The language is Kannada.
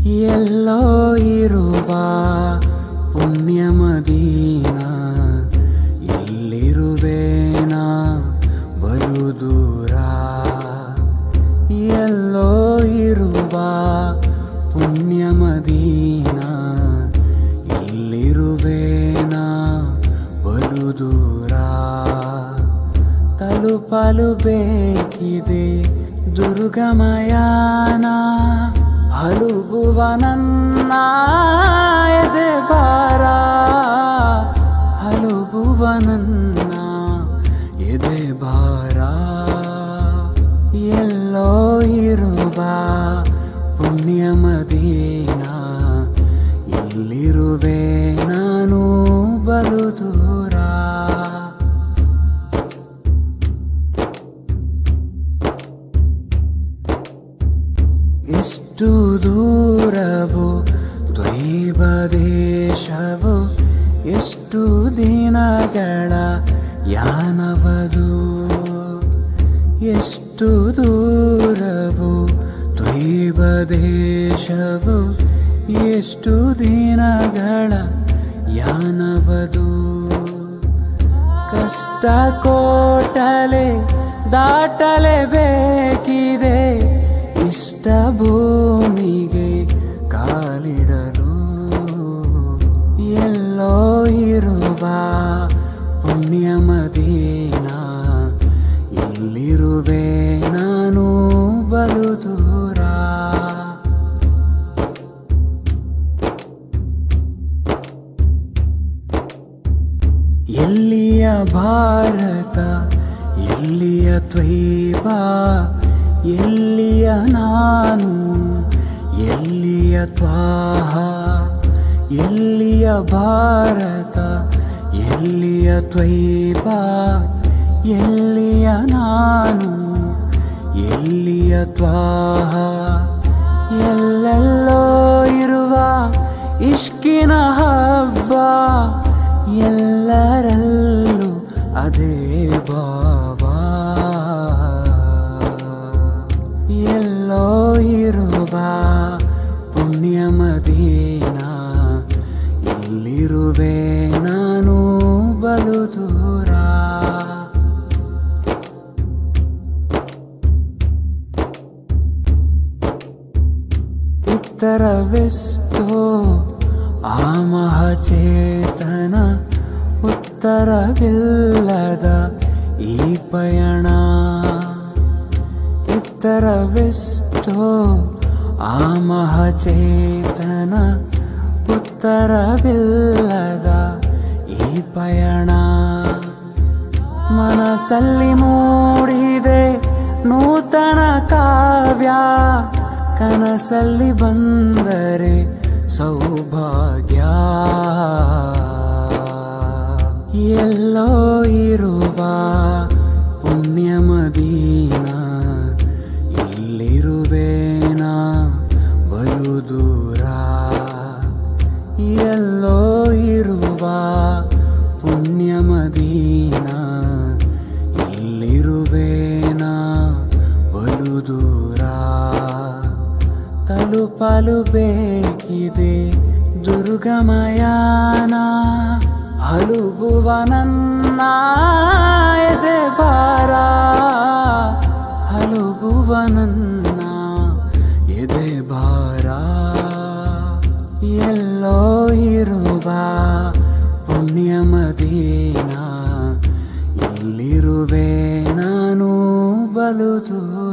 ಎಲ್ಲೋ ಇರುವ ಪುಣ್ಯ ಮದೀನ ಎಲ್ಲಿರುವೇನಾ ಬಲು ದೂರ ಎಲ್ಲೋ ಇರುವ ಪುಣ್ಯ ಮದೀನ ಎಲ್ಲಿರುವೇನಾ ಬಲು ದೂರ ತಲುಪಲು ಬೇಕಿದೆ ದುರ್ಗಮಯಾನ ಹಲುಗುವ ನನ್ನ ಎದೆ ಭಾರ ಹಲುಗುವ ನನ್ನ ಎದೆ ಭಾರ ಎಲ್ಲೋ ಇರುವ ಪುಣ್ಯ ಮದೀನ ಎಲ್ಲಿರುವೆ ನಾನು ಬಲು ದೂರ ಎಷ್ಟು ದೂರವು ದ್ವೈವ ದೇಶವು ಎಷ್ಟು ದಿನಗಳ ಯಾನವದು ಎಷ್ಟು ದೂರವು ದ್ವೈವ ದೇಶವು ಎಷ್ಟು ದಿನಗಳ ಯಾನವದು ಕಷ್ಟ ಕೋಟಲೆ ದಾಟಲೆ ಬೇಕಿದೆ ಇಷ್ಟ ಭೂಮಿಗೆ ಕಾಲಿಡಲು ಎಲ್ಲೋ ಇರುವ ಪುಣ್ಯ ಮದೀನ ಎಲ್ಲಿರುವೆ ನಾನು ಬಲು ದೂರ ಎಲ್ಲಿಯ ಭಾರತ ಎಲ್ಲಿಯ ತ್ವೈವ ಎಲ್ಲಿಯ ನಾನು ಎಲ್ಲಿಯ ತ್ವಾಹ ಎಲ್ಲಿಯ ಭಾರತ ಎಲ್ಲಿಯ ತ್ವೈವ ಎಲ್ಲಿಯ ನಾನು ಎಲ್ಲಿಯ ತ್ವಾಹ ಎಲ್ಲೆಲ್ಲೋ ಇರುವ ಇಷ್ಕಿನ ಹಬ್ಬ ಎಲ್ಲರಲ್ಲೂ ಅದೇ ಬಾಬಾ ಎಲ್ಲೋ ಇರುವ ಪುಣ್ಯ ಮದೀನ ಎಲ್ಲಿರುವೆ ನಾನು ಬಲು ದೂರ ಇತ್ತರವೆಷ್ಟೋ ಆ ಮಹಚೇತನ ಉತ್ತರವಿಲ್ಲದ ಈ ಪಯಣ ಇತ್ತರವೆಷ್ಟೋ ಆ ಮಹಚೇತನ ಉತ್ತರವಿಲ್ಲದ ಈ ಪಯಣ ಮನಸ್ಸಲ್ಲಿ ಮೂಡಿದೆ ನೂತನ ಕಾವ್ಯ ಕನಸಲ್ಲಿ ಬಂದರೆ ಸೌಭಾಗ್ಯ ಎಲ್ಲೋ ಇರುವ ಪುಣ್ಯ ಮದೀನ ಎಲ್ಲಿರುವೇನಾ ಬಲು ದೂರ ಎಲ್ಲೋ ಇರುವ ಪುಣ್ಯ ಮದೀನ ಎಲ್ಲಿರುವೇನಾ ಬಲು ದೂರ ತಲುಪಲು ಬೇಕಿದೆ ದುರ್ಗಮಯಾನ ಹಲುಗುವ ನನ್ನ ಎದೆ ಭಾರ ಹಲುಗುವ ನನ್ನ ಎದೆ ಭಾರ ಎಲ್ಲೋ ಇರುವ ಪುಣ್ಯ ಮದೀನ ಎಲ್ಲಿರುವೆ ನಾನು ಬಲು ದೂರ